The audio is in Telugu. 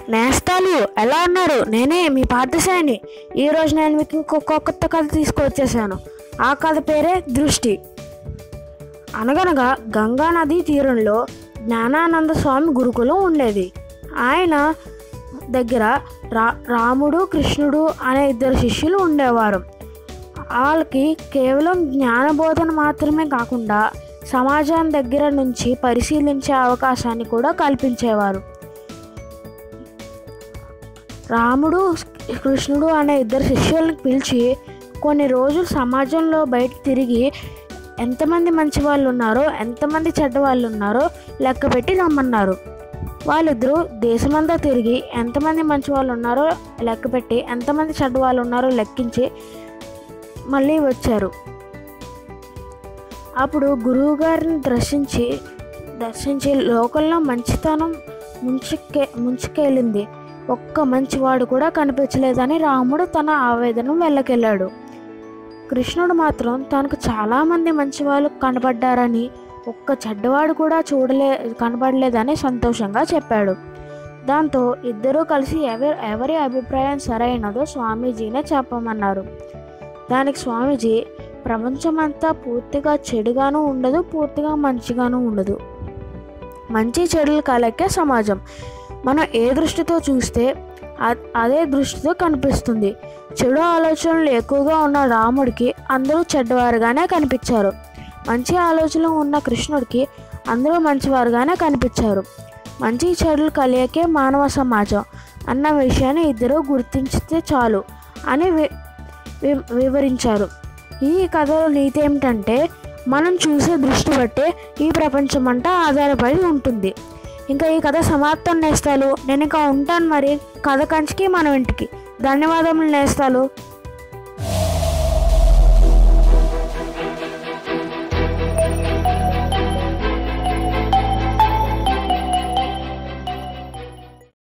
నేస్తాలు ఎలా ఉన్నారు నేనే మీ పార్థసాయిని ఈరోజు నేను మీకు ఇంకొక కొత్త కథ తీసుకొచ్చేసాను ఆ కథ పేరే దృష్టి అనగనగా గంగా నదీ తీరంలో జ్ఞానానంద స్వామి గురుకులం ఉండేది ఆయన దగ్గర రా రాముడు కృష్ణుడు అనే ఇద్దరు శిష్యులు ఉండేవారు వాళ్ళకి కేవలం జ్ఞానబోధన మాత్రమే కాకుండా సమాజం దగ్గర నుంచి పరిశీలించే అవకాశాన్ని కూడా కల్పించేవారు రాముడు కృష్ణుడు అనే ఇద్దరు శిష్యులను పిలిచి కొన్ని రోజులు సమాజంలో బయట తిరిగి ఎంతమంది మంచి వాళ్ళు ఉన్నారో ఎంతమంది చెడ్డ వాళ్ళు ఉన్నారో లెక్క పెట్టి రమ్మన్నారు వాళ్ళిద్దరూ దేశమంతా తిరిగి ఎంతమంది మంచి వాళ్ళు ఉన్నారో లెక్క పెట్టి ఎంతమంది చెడ్డ వాళ్ళు ఉన్నారో లెక్కించి మళ్ళీ వచ్చారు అప్పుడు గురువు గారిని దర్శించి దర్శించి లోకంలో మంచితనం ముంచుకే ముంచుకెళ్ళింది ఒక్క మంచివాడు కూడా కనిపించలేదని రాముడు తన ఆవేదన వెళ్ళకెళ్ళాడు కృష్ణుడు మాత్రం తనకు చాలామంది మంచివాళ్ళు కనబడ్డారని ఒక్క చెడ్డవాడు కూడా చూడలే కనబడలేదని సంతోషంగా చెప్పాడు దాంతో ఇద్దరూ కలిసి ఎవరి ఎవరి అభిప్రాయం సరైనదో స్వామీజీనే చెప్పమన్నారు దానికి స్వామీజీ ప్రపంచమంతా పూర్తిగా చెడుగాను ఉండదు పూర్తిగా మంచిగాను ఉండదు మంచి చెడులు కలెక్కే సమాజం మనం ఏ దృష్టితో చూస్తే అ- అదే దృష్టితో కనిపిస్తుంది చెడు ఆలోచనలు ఎక్కువగా ఉన్న రాముడికి అందరూ చెడ్డవారుగానే కనిపించారు మంచి ఆలోచనలు ఉన్న కృష్ణుడికి అందరూ మంచివారుగానే కనిపించారు మంచి చెడులు కలియకే మానవ సమాజం అన్న విషయాన్ని ఇద్దరు గుర్తించితే చాలు అని వి- వి- వివరించారు ఈ కథలో నీతి ఏమిటంటే మనం చూసే దృష్టి బట్టే ఈ ప్రపంచం అంతా ఆధారపడి ఉంటుంది ఇంకా ఈ కథ సమాప్తం నేస్తాలు నేను ఇంకా ఉంటాను మరి కథ కంచికి మనం ఇంటికి ధన్యవాదములు నేస్తాలు